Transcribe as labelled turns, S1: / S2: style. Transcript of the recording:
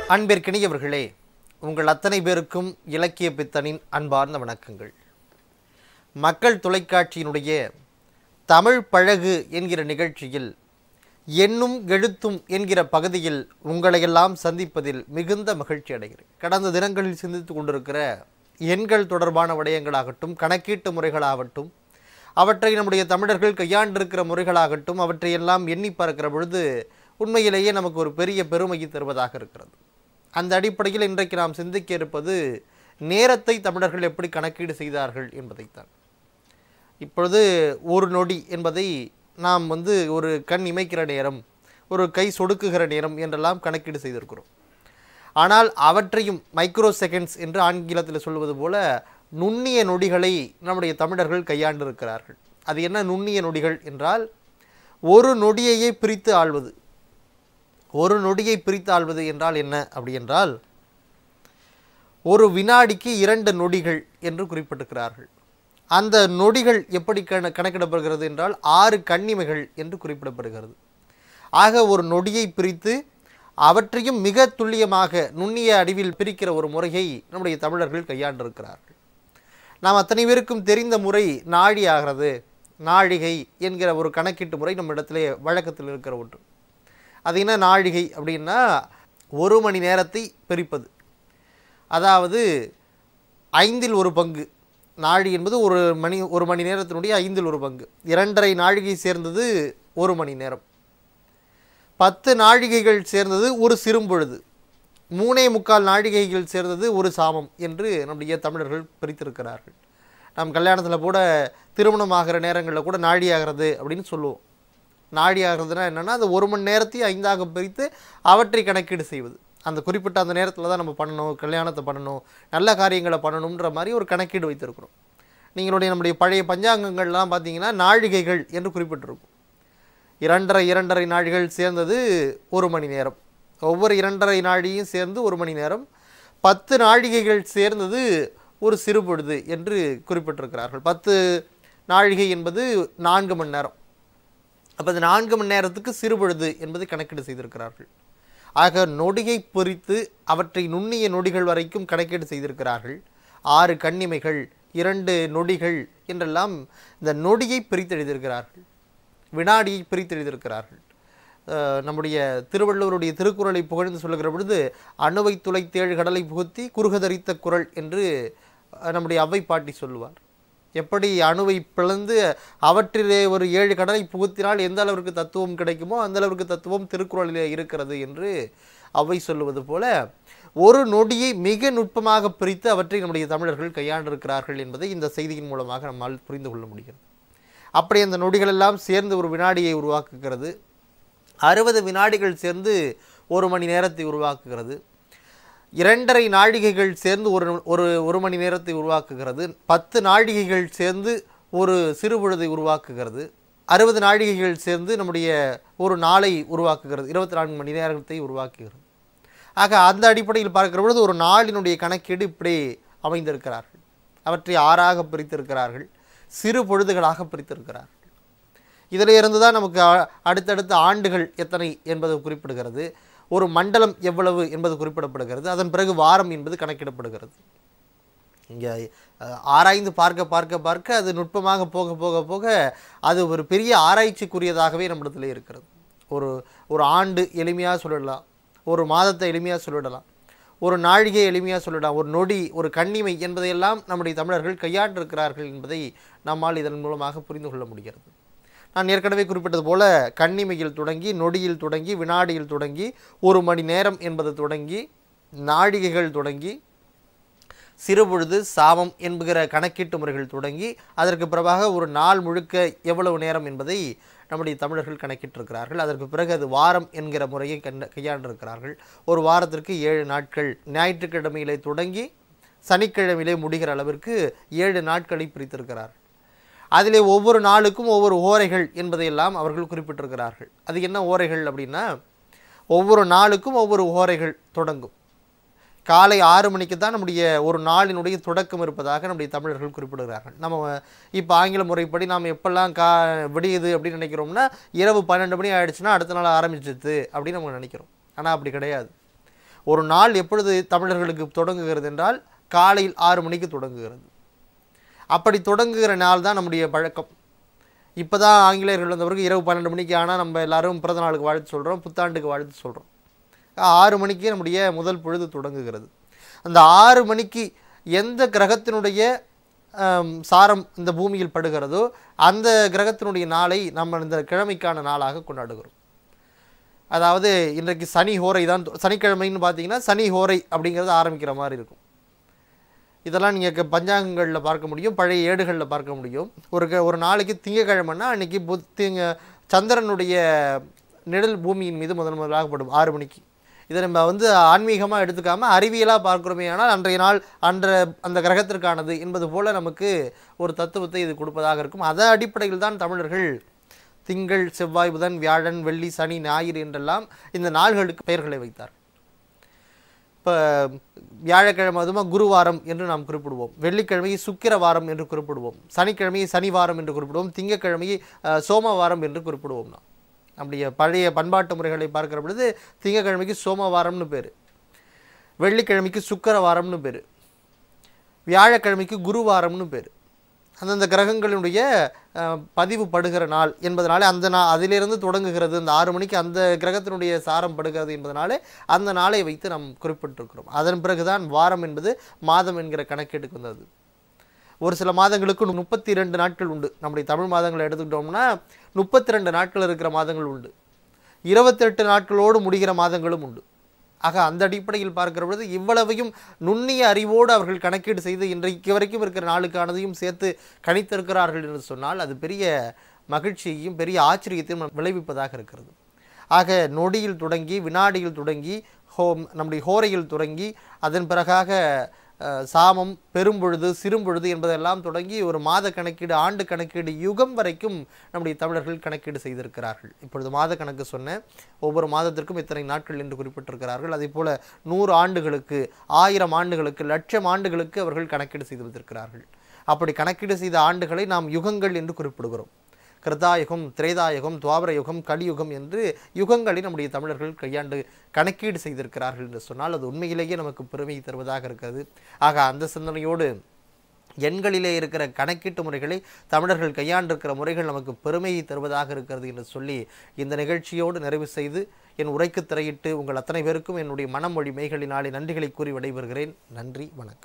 S1: அன்பிற்கினியவர்களே உங்கள் அத்தனை பேருக்கும் இலக்கிய பித்தனின் அன்பார்ந்த வணக்கங்கள் மக்கள் தொலைக்காட்சியினுடைய தமிழ் பழகு என்கிற நிகழ்ச்சியில் எண்ணும் எழுத்தும் என்கிற பகுதியில் உங்களையெல்லாம் சந்திப்பதில் மிகுந்த மகிழ்ச்சி அடைகிறேன் கடந்த தினங்களில் சிந்தித்து கொண்டிருக்கிற எண்கள் தொடர்பான விடயங்களாகட்டும் கணக்கீட்டு முறைகளாகட்டும் அவற்றை நம்முடைய தமிழர்கள் கையாண்டிருக்கிற முறைகளாகட்டும் அவற்றையெல்லாம் எண்ணி பார்க்கிற பொழுது உண்மையிலேயே நமக்கு ஒரு பெரிய பெருமையை தருவதாக இருக்கிறது அந்த அடிப்படையில் இன்றைக்கு நாம் சிந்திக்க இருப்பது நேரத்தை தமிழர்கள் எப்படி கணக்கீடு செய்தார்கள் என்பதைத்தான் இப்பொழுது ஒரு நொடி என்பதை நாம் வந்து ஒரு கண் இமைக்கிற நேரம் ஒரு கை சொடுக்குகிற நேரம் என்றெல்லாம் கணக்கீடு செய்திருக்கிறோம் ஆனால் அவற்றையும் மைக்ரோ செகண்ட்ஸ் என்று ஆங்கிலத்தில் சொல்வது போல நுண்ணிய நொடிகளை நம்முடைய தமிழர்கள் கையாண்டிருக்கிறார்கள் அது என்ன நுண்ணிய நொடிகள் என்றால் ஒரு நொடியையே பிரித்து ஆள்வது ஒரு நொடியை பிரித்து ஆள்வது என்றால் என்ன அப்படி என்றால் ஒரு வினாடிக்கு இரண்டு நொடிகள் என்று குறிப்பிட்டிருக்கிறார்கள் அந்த நொடிகள் எப்படி கண கணக்கிடப்படுகிறது என்றால் ஆறு கண்ணிமைகள் என்று குறிப்பிடப்படுகிறது ஆக ஒரு நொடியை பிரித்து அவற்றையும் மிக துல்லியமாக நுண்ணிய அடிவில் பிரிக்கிற ஒரு முறையை நம்முடைய தமிழர்கள் கையாண்டிருக்கிறார்கள் நாம் அத்தனை பேருக்கும் தெரிந்த முறை நாழி ஆகிறது நாழிகை என்கிற ஒரு கணக்கீட்டு முறை நம்ம இடத்திலே வழக்கத்தில் இருக்கிற ஒன்று அது என்ன நாழிகை அப்படின்னா ஒரு மணி நேரத்தை பிரிப்பது அதாவது ஐந்தில் ஒரு பங்கு நாழி என்பது ஒரு மணி ஒரு மணி நேரத்தினுடைய ஐந்தில் ஒரு பங்கு இரண்டரை நாழிகை சேர்ந்தது ஒரு மணி நேரம் பத்து நாழிகைகள் சேர்ந்தது ஒரு சிறும்பொழுது மூணே முக்கால் நாழிகைகள் சேர்ந்தது ஒரு சாமம் என்று நம்முடைய தமிழர்கள் பிரித்திருக்கிறார்கள் நாம் கல்யாணத்தில் கூட திருமணம் ஆகிற நேரங்களில் கூட நாழி ஆகிறது அப்படின்னு சொல்லுவோம் நாடி ஆகிறதுனா என்னென்னா அது ஒரு மணி நேரத்தையும் ஐந்தாக பிரித்து அவற்றை கணக்கீடு செய்வது அந்த குறிப்பிட்ட அந்த நேரத்தில் தான் நம்ம பண்ணணும் கல்யாணத்தை பண்ணணும் நல்ல காரியங்களை பண்ணணுன்ற மாதிரி ஒரு கணக்கீடு வைத்திருக்கிறோம் நீங்களுடைய நம்முடைய பழைய பஞ்சாங்கங்கள்லாம் பார்த்தீங்கன்னா நாழிகைகள் என்று குறிப்பிட்டிருக்கும் இரண்டரை இரண்டரை நாழிகள் சேர்ந்தது ஒரு மணி நேரம் ஒவ்வொரு இரண்டரை நாழியும் சேர்ந்து ஒரு மணி நேரம் பத்து நாழிகைகள் சேர்ந்தது ஒரு சிறுபொழுது என்று குறிப்பிட்டிருக்கிறார்கள் பத்து நாழிகை என்பது நான்கு மணி நேரம் அப்போ அது நான்கு மணி நேரத்துக்கு சிறுபொழுது என்பதை கணக்கீடு செய்திருக்கிறார்கள் ஆக நொடியை பொறித்து அவற்றை நுண்ணிய நொடிகள் வரைக்கும் கணக்கீடு செய்திருக்கிறார்கள் ஆறு கண்ணிமைகள் இரண்டு நொடிகள் என்றெல்லாம் இந்த நொடியை பிரித்தெழுதியிருக்கிறார்கள் வினாடியை பிரித்தெழுதியிருக்கிறார்கள் அஹ் நம்முடைய திருவள்ளுவருடைய திருக்குறளை புகழ்ந்து சொல்லுகிற பொழுது அணுவை துளைத்தேழு கடலை புகுத்தி குறுகதரித்த குறள் என்று அஹ், நம்முடைய அவ்வை பாட்டி சொல்லுவார் எப்படி அணுவை பிளந்து அவற்றிலே ஒரு ஏழு கடலை புகுத்தினால் எந்த அளவிற்கு தத்துவம் கிடைக்குமோ அந்த அளவிற்கு தத்துவம் திருக்குறளிலே இருக்கிறது என்று அவ்வை சொல்லுவது போல ஒரு நொடியை மிக நுட்பமாக பிரித்து அவற்றை நம்முடைய தமிழர்கள் கையாண்டிருக்கிறார்கள் என்பதை இந்த செய்தியின் மூலமாக நம்மால் புரிந்து கொள்ள முடிகிறது அப்படி அந்த நொடிகள் எல்லாம் சேர்ந்து ஒரு வினாடியை உருவாக்குகிறது அறுபது வினாடிகள் சேர்ந்து ஒரு மணி நேரத்தை உருவாக்குகிறது இரண்டரை நாழிகைகள் சேர்ந்து ஒரு ஒரு ஒரு மணி நேரத்தை உருவாக்குகிறது பத்து நாழிகைகள் சேர்ந்து ஒரு சிறுபொழுதை உருவாக்குகிறது அறுபது நாழிகைகள் சேர்ந்து நம்முடைய ஒரு நாளை உருவாக்குகிறது இருபத்தி நான்கு மணி நேரத்தை உருவாக்குகிறது ஆக அந்த அடிப்படையில் பார்க்கிற பொழுது ஒரு நாளினுடைய கணக்கீடு இப்படி அமைந்திருக்கிறார்கள் அவற்றை ஆறாக பிரித்திருக்கிறார்கள் சிறு பொழுதுகளாக பிரித்திருக்கிறார்கள் இதில் இருந்து தான் நமக்கு அ- அடுத்தடுத்த ஆண்டுகள் எத்தனை என்பது குறிப்பிடுகிறது ஒரு மண்டலம் எவ்வளவு என்பது குறிப்பிடப்படுகிறது அதன் பிறகு வாரம் என்பது கணக்கிடப்படுகிறது இங்கே ஆராய்ந்து பார்க்க பார்க்க பார்க்க அது நுட்பமாக போக போக போக அது ஒரு பெரிய ஆராய்ச்சிக்குரியதாகவே நம்மிடத்தில் இருக்கிறது ஒரு ஒரு ஆண்டு எளிமையாக சொல்லிடலாம் ஒரு மாதத்தை எளிமையாக சொல்லிடலாம் ஒரு நாழிகை எளிமையாக சொல்லிடலாம் ஒரு நொடி ஒரு கண்ணிமை என்பதையெல்லாம் நம்முடைய தமிழர்கள் கையாண்டிருக்கிறார்கள் என்பதை நம்மால் இதன் மூலமாக புரிந்து கொள்ள முடிகிறது நான் ஏற்கனவே குறிப்பிட்டது போல கண்ணிமையில் தொடங்கி நொடியில் தொடங்கி வினாடியில் தொடங்கி ஒரு மணி நேரம் என்பது தொடங்கி நாழிகைகள் தொடங்கி சிறுபொழுது சாமம் என்கிற கணக்கீட்டு முறைகள் தொடங்கி அதற்கு பிறகாக ஒரு நாள் முழுக்க எவ்வளவு நேரம் என்பதை நம்முடைய தமிழர்கள் கணக்கிட்டிருக்கிறார்கள் அதற்கு பிறகு அது வாரம் என்கிற முறையை கண்ட கையாண்டிருக்கிறார்கள் ஒரு வாரத்திற்கு ஏழு நாட்கள் ஞாயிற்றுக்கிழமையிலே தொடங்கி சனிக்கிழமையிலே முடிகிற அளவிற்கு ஏழு நாட்களை பிரித்திருக்கிறார்கள் அதிலே ஒவ்வொரு நாளுக்கும் ஒவ்வொரு ஓரைகள் என்பதையெல்லாம் அவர்கள் குறிப்பிட்டிருக்கிறார்கள் அது என்ன ஓரைகள் அப்படின்னா ஒவ்வொரு நாளுக்கும் ஒவ்வொரு ஓரைகள் தொடங்கும் காலை ஆறு மணிக்கு தான் நம்முடைய ஒரு நாளினுடைய தொடக்கம் இருப்பதாக நம்முடைய தமிழர்கள் குறிப்பிடுகிறார்கள் நம்ம இப்போ ஆங்கில முறைப்படி நாம் எப்பெல்லாம் கா விடியுது அப்படின்னு நினைக்கிறோம்னா இரவு பன்னெண்டு மணி ஆயிடுச்சுன்னா அடுத்த நாள் ஆரம்பிச்சிடுது அப்படின்னு நம்ம நினைக்கிறோம் ஆனால் அப்படி கிடையாது ஒரு நாள் எப்பொழுது தமிழர்களுக்கு தொடங்குகிறது என்றால் காலையில் ஆறு மணிக்கு தொடங்குகிறது அப்படி தொடங்குகிற நாள் தான் நம்முடைய பழக்கம் இப்போ தான் ஆங்கிலேயர்கள் வந்த பிறகு இரவு பன்னெண்டு மணிக்கு ஆனால் நம்ம எல்லாரும் பிறந்த நாளுக்கு வாழ்த்து சொல்கிறோம் புத்தாண்டுக்கு வாழ்த்து சொல்கிறோம் ஆறு மணிக்கு நம்முடைய முதல் பொழுது தொடங்குகிறது அந்த ஆறு மணிக்கு எந்த கிரகத்தினுடைய ஆம், சாரம் இந்த பூமியில் படுகிறதோ அந்த கிரகத்தினுடைய நாளை நம்ம இந்த கிழமைக்கான நாளாக கொண்டாடுகிறோம் அதாவது இன்றைக்கு சனி ஹோரை தான் சனிக்கிழமைன்னு பார்த்தீங்கன்னா சனி ஹோரை அப்படிங்கிறது ஆரம்பிக்கிற மாதிரி இருக்கும் இதெல்லாம் நீங்கள் பஞ்சாங்கங்களில் பார்க்க முடியும் பழைய ஏடுகளில் பார்க்க முடியும் ஒரு க- ஒரு நாளைக்கு திங்கக்கிழமைன்னா அன்னைக்கு புத் திங்க சந்திரனுடைய நிழல் பூமியின் மீது முதன் முதலாக படும் ஆறு மணிக்கு இதை நம்ம வந்து ஆன்மீகமாக எடுத்துக்காம அறிவியலாக பார்க்குறோமே ஆனால் அன்றைய நாள் அன்ற அந்த கிரகத்திற்கானது என்பது போல நமக்கு ஒரு தத்துவத்தை இது கொடுப்பதாக இருக்கும் அதன் அடிப்படையில் தான் தமிழர்கள் திங்கள் செவ்வாய் புதன் வியாழன் வெள்ளி சனி ஞாயிறு என்றெல்லாம் இந்த நாள்களுக்கு பெயர்களை வைத்தார் இப்போ வியாழக்கிழமை அதுமா குருவாரம் என்று நாம் குறிப்பிடுவோம் வெள்ளிக்கிழமையை சுக்கிர வாரம் என்று குறிப்பிடுவோம் சனிக்கிழமையை சனிவாரம் என்று குறிப்பிடுவோம் திங்கக்கிழமையை அஹ், சோமவாரம் என்று குறிப்பிடுவோம் நாம் நம்முடைய பழைய பண்பாட்டு முறைகளை பார்க்கிற பொழுது திங்கக்கிழமைக்கு சோமவாரம்னு பேர் வெள்ளிக்கிழமைக்கு சுக்கிர வாரம்னு பேர் வியாழக்கிழமைக்கு குருவாரம்னு பேர் அந்தந்த கிரகங்களுடைய அஹ், பதிவு படுகிற நாள் என்பதனாலே அந்த நா அதிலிருந்து தொடங்குகிறது அந்த ஆறு மணிக்கு அந்த கிரகத்தினுடைய சாரம் படுகிறது என்பதனாலே அந்த நாளை வைத்து நாம் குறிப்பிட்டிருக்கிறோம் அதன் பிறகுதான் வாரம் என்பது மாதம் என்கிற கணக்கீட்டுக்கு வந்தது ஒரு சில மாதங்களுக்கு முப்பத்தி ரெண்டு நாட்கள் உண்டு நம்முடைய தமிழ் மாதங்களை எடுத்துக்கிட்டோம்னா முப்பத்தி ரெண்டு நாட்கள் இருக்கிற மாதங்கள் உண்டு இருபத்தெட்டு நாட்களோடு முடிகிற மாதங்களும் உண்டு ஆக அந்த அடிப்படையில் பார்க்கிற பொழுது இவ்வளவையும் நுண்ணிய அறிவோடு அவர்கள் கணக்கீடு செய்து இன்றைக்கு வரைக்கும் இருக்கிற நாளுக்கானதையும் சேர்த்து கணித்திருக்கிறார்கள் என்று சொன்னால் அது பெரிய மகிழ்ச்சியையும் பெரிய ஆச்சரியத்தையும் விளைவிப்பதாக இருக்கிறது ஆக நொடியில் தொடங்கி வினாடியில் தொடங்கி ஹோம் நம்முடைய ஹோரையில் தொடங்கி அதன் பிறகாக அஹ், சாமம் பெரும்பொழுது சிறும்பொழுது என்பதெல்லாம் தொடங்கி ஒரு மாத கணக்கீடு ஆண்டு கணக்கீடு யுகம் வரைக்கும் நம்முடைய தமிழர்கள் கணக்கீடு செய்திருக்கிறார்கள் இப்பொழுது மாத கணக்கு சொன்னேன் ஒவ்வொரு மாதத்திற்கும் இத்தனை நாட்கள் என்று குறிப்பிட்டிருக்கிறார்கள் அதே போல நூறு ஆண்டுகளுக்கு ஆயிரம் ஆண்டுகளுக்கு லட்சம் ஆண்டுகளுக்கு அவர்கள் கணக்கீடு செய்து வைத்திருக்கிறார்கள் அப்படி கணக்கீடு செய்த ஆண்டுகளை நாம் யுகங்கள் என்று குறிப்பிடுகிறோம் கிருதாயுகம் திரேதாயுகம் துவாபர யுகம் கலியுகம் என்று யுகங்களை நம்முடைய தமிழர்கள் கையாண்டு கணக்கீடு செய்திருக்கிறார்கள் என்று சொன்னால் அது உண்மையிலேயே நமக்கு பெருமை தருவதாக இருக்கிறது ஆக அந்த சிந்தனையோடு எண்களிலே இருக்கிற கணக்கீட்டு முறைகளை தமிழர்கள் கையாண்டிருக்கிற முறைகள் நமக்கு பெருமையை தருவதாக இருக்கிறது என்று சொல்லி இந்த நிகழ்ச்சியோடு நிறைவு செய்து என் உரைக்கு திரையிட்டு உங்கள் அத்தனை பேருக்கும் என்னுடைய மனமொழி மெய்களினாலே நன்றிகளை கூறி விடைபெறுகிறேன் நன்றி வணக்கம்